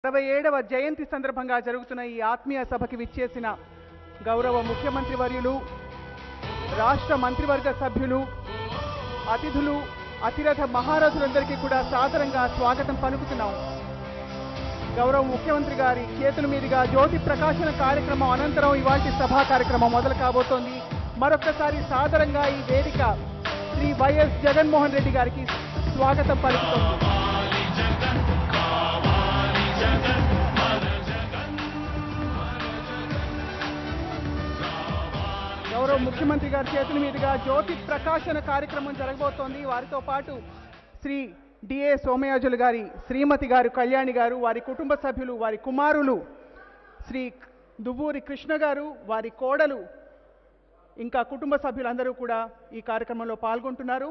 అరవై ఏడవ జయంతి సందర్భంగా జరుగుతున్న ఈ ఆత్మీయ సభకి విచ్చేసిన గౌరవ ముఖ్యమంత్రి వర్యులు రాష్ట్ర మంత్రివర్గ సభ్యులు అతిథులు అతిరథ మహారథులందరికీ కూడా సాదరంగా స్వాగతం పలుకుతున్నాం గౌరవ ముఖ్యమంత్రి గారి చేతుల మీదుగా జ్యోతి ప్రకాశన కార్యక్రమం అనంతరం ఇవాటి సభా కార్యక్రమం మొదలు కాబోతోంది మరొక్కసారి సాదరంగా ఈ వేదిక శ్రీ వైఎస్ జగన్మోహన్ రెడ్డి గారికి స్వాగతం పలుకుతోంది గౌరవ ముఖ్యమంత్రి గారి చేతుల మీదుగా జ్యోతి ప్రకాశన కార్యక్రమం జరగబోతోంది వారితో పాటు శ్రీ డిఏ సోమయాజులు గారి శ్రీమతి గారు కళ్యాణి గారు వారి కుటుంబ సభ్యులు వారి కుమారులు శ్రీ దువ్వూరి కృష్ణ గారు వారి కోడలు ఇంకా కుటుంబ సభ్యులందరూ కూడా ఈ కార్యక్రమంలో పాల్గొంటున్నారు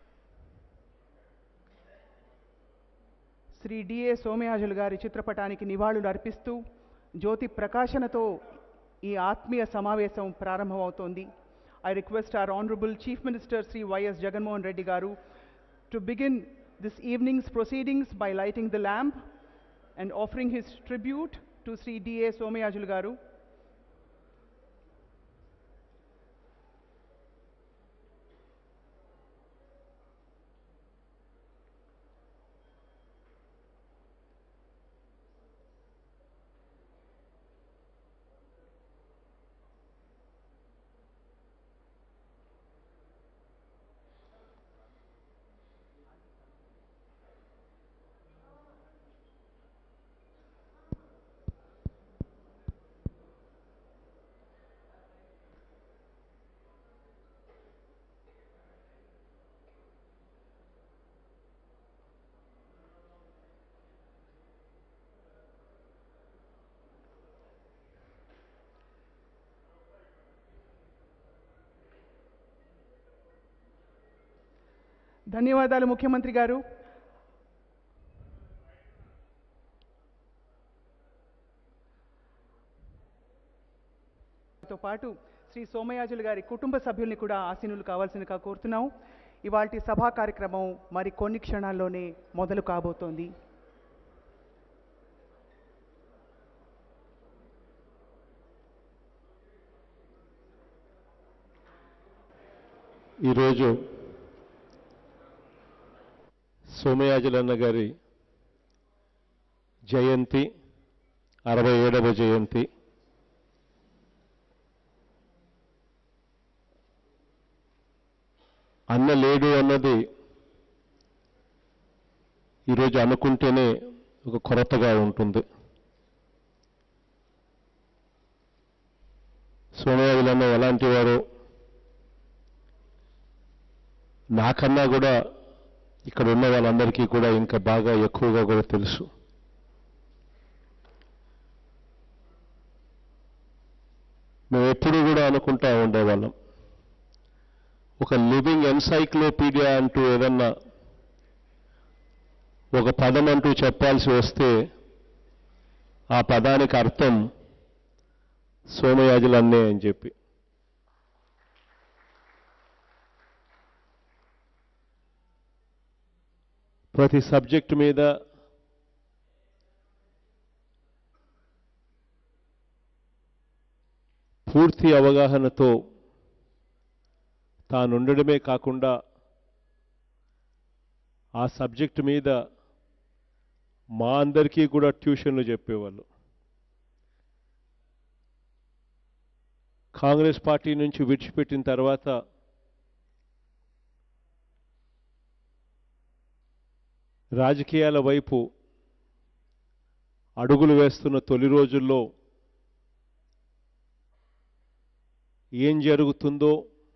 శ్రీ డిఏ సోమయాజులు గారి చిత్రపటానికి నివాళులు అర్పిస్తూ జ్యోతి ప్రకాశనతో ఈ ఆత్మీయ సమావేశం ప్రారంభమవుతోంది I request our honourable chief minister Shri YS Jaganmohan Reddy garu to begin this evening's proceedings by lighting the lamp and offering his tribute to Shri DA Somayajulu garu ధన్యవాదాలు ముఖ్యమంత్రి గారు తో పాటు శ్రీ సోమయాజులు గారి కుటుంబ సభ్యుల్ని కూడా ఆసీనులు కావాల్సిందిగా కోరుతున్నాం ఇవాల్టి సభా కార్యక్రమం మరి కొన్ని క్షణాల్లోనే మొదలు కాబోతోంది ఈరోజు సోమయాజులన్న గారి జయంతి అరవై ఏడవ జయంతి అన్న లేడు అన్నది ఈరోజు అనుకుంటేనే ఒక కొరతగా ఉంటుంది సోమయాజులన్న ఎలాంటి వారో నాకన్నా కూడా ఇక్కడ ఉన్న వాళ్ళందరికీ కూడా ఇంకా బాగా ఎక్కువగా కూడా తెలుసు మేము ఎప్పుడు కూడా అనుకుంటా ఉండేవాళ్ళం ఒక లివింగ్ ఎన్సైక్లోపీడియా అంటూ ఏదన్నా ఒక పదం అంటూ చెప్పాల్సి వస్తే ఆ పదానికి అర్థం సోమయాజులన్నే అని చెప్పి ప్రతి సబ్జెక్టు మీద పూర్తి అవగాహనతో తానుండడమే కాకుండా ఆ సబ్జెక్టు మీద మా అందరికీ కూడా ట్యూషన్లు చెప్పేవాళ్ళు కాంగ్రెస్ పార్టీ నుంచి విడిచిపెట్టిన తర్వాత రాజకీయాల వైపు అడుగులు వేస్తున్న తొలి రోజుల్లో ఏం జరుగుతుందో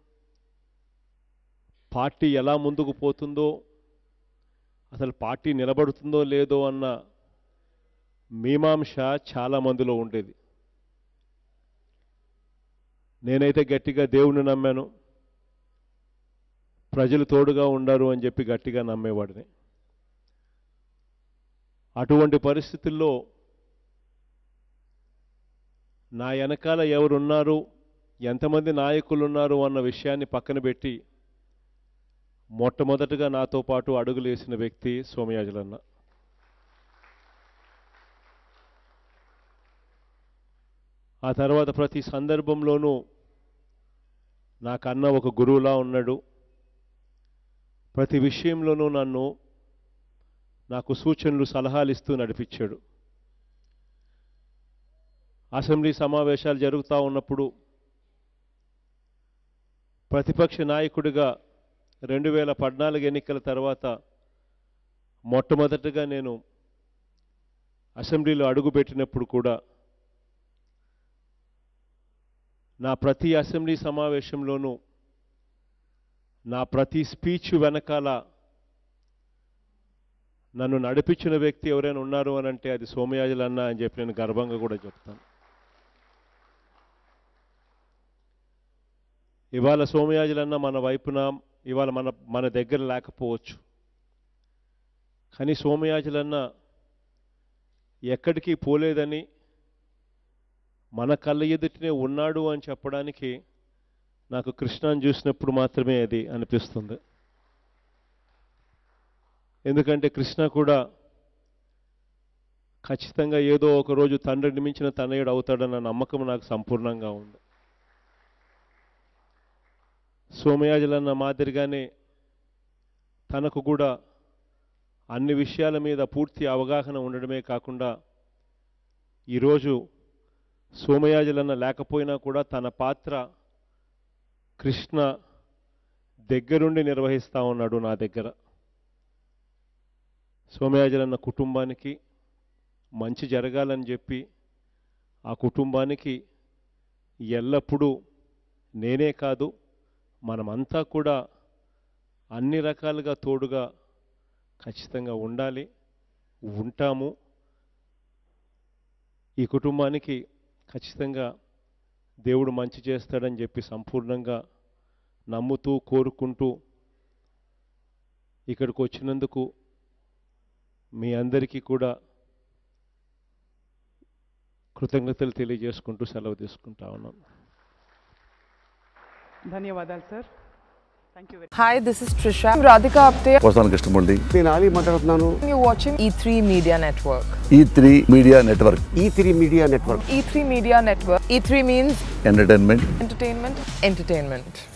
పార్టీ ఎలా ముందుకు పోతుందో అసలు పార్టీ నిలబడుతుందో లేదో అన్న మీమాంస చాలా మందిలో ఉండేది నేనైతే గట్టిగా దేవుణ్ణి నమ్మాను ప్రజలు తోడుగా ఉండరు అని చెప్పి గట్టిగా నమ్మేవాడిని అటువంటి పరిస్థితుల్లో నా వెనకాల ఎవరున్నారు ఎంతమంది నాయకులు ఉన్నారు అన్న విషయాన్ని పక్కన పెట్టి మొట్టమొదటగా నాతో పాటు అడుగులేసిన వ్యక్తి సోమయాజులన్న ఆ తర్వాత ప్రతి సందర్భంలోనూ నాకన్న ఒక గురువులా ఉన్నాడు ప్రతి విషయంలోనూ నన్ను నాకు సూచనలు సలహాలు ఇస్తూ నడిపించాడు అసెంబ్లీ సమావేశాలు జరుగుతూ ఉన్నప్పుడు ప్రతిపక్ష నాయకుడిగా రెండు వేల పద్నాలుగు ఎన్నికల తర్వాత మొట్టమొదటగా నేను అసెంబ్లీలో అడుగుపెట్టినప్పుడు కూడా నా ప్రతి అసెంబ్లీ సమావేశంలోనూ నా ప్రతి స్పీచ్ వెనకాల నన్ను నడిపించిన వ్యక్తి ఎవరైనా ఉన్నారు అని అంటే అది సోమయాజులు అన్న అని చెప్పి నేను గర్వంగా కూడా చెప్తాను ఇవాళ సోమయాజులన్న మన వైపున ఇవాళ మన మన దగ్గర లేకపోవచ్చు కానీ సోమయాజులన్న ఎక్కడికి పోలేదని మన కళ్ళ ఎదుటినే ఉన్నాడు అని చెప్పడానికి నాకు కృష్ణాన్ని చూసినప్పుడు మాత్రమే అది అనిపిస్తుంది ఎందుకంటే కృష్ణ కూడా ఖచ్చితంగా ఏదో ఒక రోజు తండ్రిని మించిన తనయుడు అవుతాడన్న నమ్మకం నాకు సంపూర్ణంగా ఉంది సోమయాజులన్న మాదిరిగానే తనకు కూడా అన్ని విషయాల మీద పూర్తి అవగాహన ఉండడమే కాకుండా ఈరోజు సోమయాజులన్న లేకపోయినా కూడా తన పాత్ర కృష్ణ దగ్గరుండి నిర్వహిస్తూ ఉన్నాడు నా దగ్గర సోమయాజులన్న కుటుంబానికి మంచి జరగాలని చెప్పి ఆ కుటుంబానికి ఎల్లప్పుడూ నేనే కాదు మనమంతా కూడా అన్ని రకాలుగా తోడుగా ఖచ్చితంగా ఉండాలి ఉంటాము ఈ కుటుంబానికి ఖచ్చితంగా దేవుడు మంచి చేస్తాడని చెప్పి సంపూర్ణంగా నమ్ముతూ కోరుకుంటూ ఇక్కడికి వచ్చినందుకు మీ అందరికీ కూడా కృతజ్ఞతలు తెలియజేసుకుంటూ సెలవు తీసుకుంటా ఉన్నాను ధన్యవాదాలు sir thank you Hi, this is Trisha. I'm Radhika Apte. వస్తాను కృష్ణమూర్తి నేను ఆలీ మాట్లాడుతున్నాను You're watching E3 Media Network. E three media network E three media network E3 Media Network. E3 means entertainment entertainment, entertainment.